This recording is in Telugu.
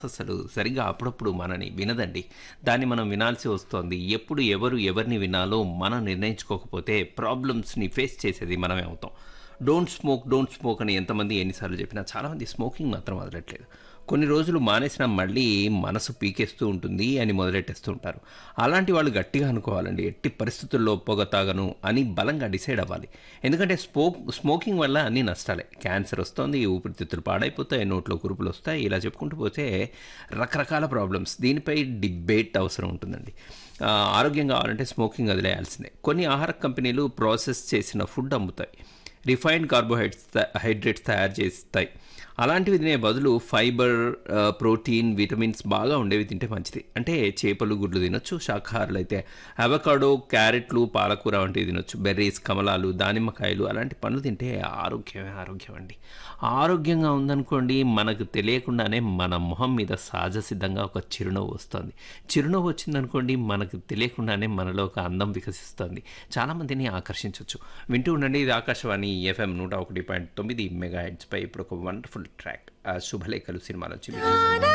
అసలు సరిగ్గా అప్పుడప్పుడు మనని వినదండి. దాన్ని మనం వినాల్సి వస్తోంది. ఎప్పుడు ఎవరు ఎవరిని వినాలో మనం నిర్ణయించుకోకపోతే ప్రాబ్లమ్స్‌ని ఫేస్ చేసేది మనమే అవుతాం. డోంట్ స్మోక్, డోంట్ స్మోక్ అని ఎంతమంది ఎన్నిసార్లు చెప్పినా చాలామంది స్మోకింగ్ మాత్రం వదలట్లేదు. కొన్ని రోజులు మానేసినా మళ్ళీ మనసు పీకేస్తూ ఉంటుంది అని మొదలెట్టేస్తూ ఉంటారు. అలాంటి వాళ్ళు గట్టిగా అనుకోవాలండి. ఎట్టి పరిస్థితుల్లో పొగ తాగను అని బలంగా డిసైడ్ అవ్వాలి. ఎందుకంటే స్మోక్ స్మోకింగ్ వల్ల అన్ని నష్టాలే. క్యాన్సర్ వస్తోంది, ఊపిరితిత్తులు పాడైపోతాయి, నోట్లో కురుపులు వస్తాయి. ఇలా చెప్పుకుంటూ పోతే రకరకాల ప్రాబ్లమ్స్. దీనిపై డిబేట్ అవసరం ఉంటుందండి. ఆహ్, ఆరోగ్యం కావాలంటే స్మోకింగ్ వదిలేయాల్సిందే. కొన్ని ఆహార కంపెనీలు ప్రాసెస్ చేసిన ఫుడ్ అమ్ముతాయి. రిఫైన్డ్ కార్బోహైడ్రేట్స్ త హైడ్రేట్స్ తయారు చేస్తాయి. అలాంటివి తినే బదులు ఫైబర్, ఆహ్, ప్రోటీన్, విటమిన్స్ బాగా ఉండేవి తింటే మంచిది. అంటే చేపలు, గుడ్లు తినొచ్చు. శాకాహారులైతే అవకాడో, క్యారెట్లు, పాలకూర వంటివి తినొచ్చు. బెర్రీస్, కమలాలు, దానిమ్మకాయలు అలాంటి పండ్లు తింటే ఆరోగ్యమే ఆరోగ్యం అండి. ఆరోగ్యంగా ఉందనుకోండి మనకు తెలియకుండానే మన మొహం మీద సహజసిద్ధంగా ఒక చిరునవ్వు వస్తోంది. చిరునవ్వు వచ్చిందనుకోండి మనకు తెలియకుండానే మనలో ఒక అందం వికసిస్తోంది. చాలామందిని ఆకర్షించొచ్చు. వింటూ ఉండండి ఇది ఆకాశవాణి ఎఫ్ఎం 101.9 మెగాహెర్ట్జ్‌పై ఇప్పుడు ఒక వండర్‌ఫుల్ ట్రాక్. ఆహ్, 'శుభలేఖలు' సినిమా నుంచి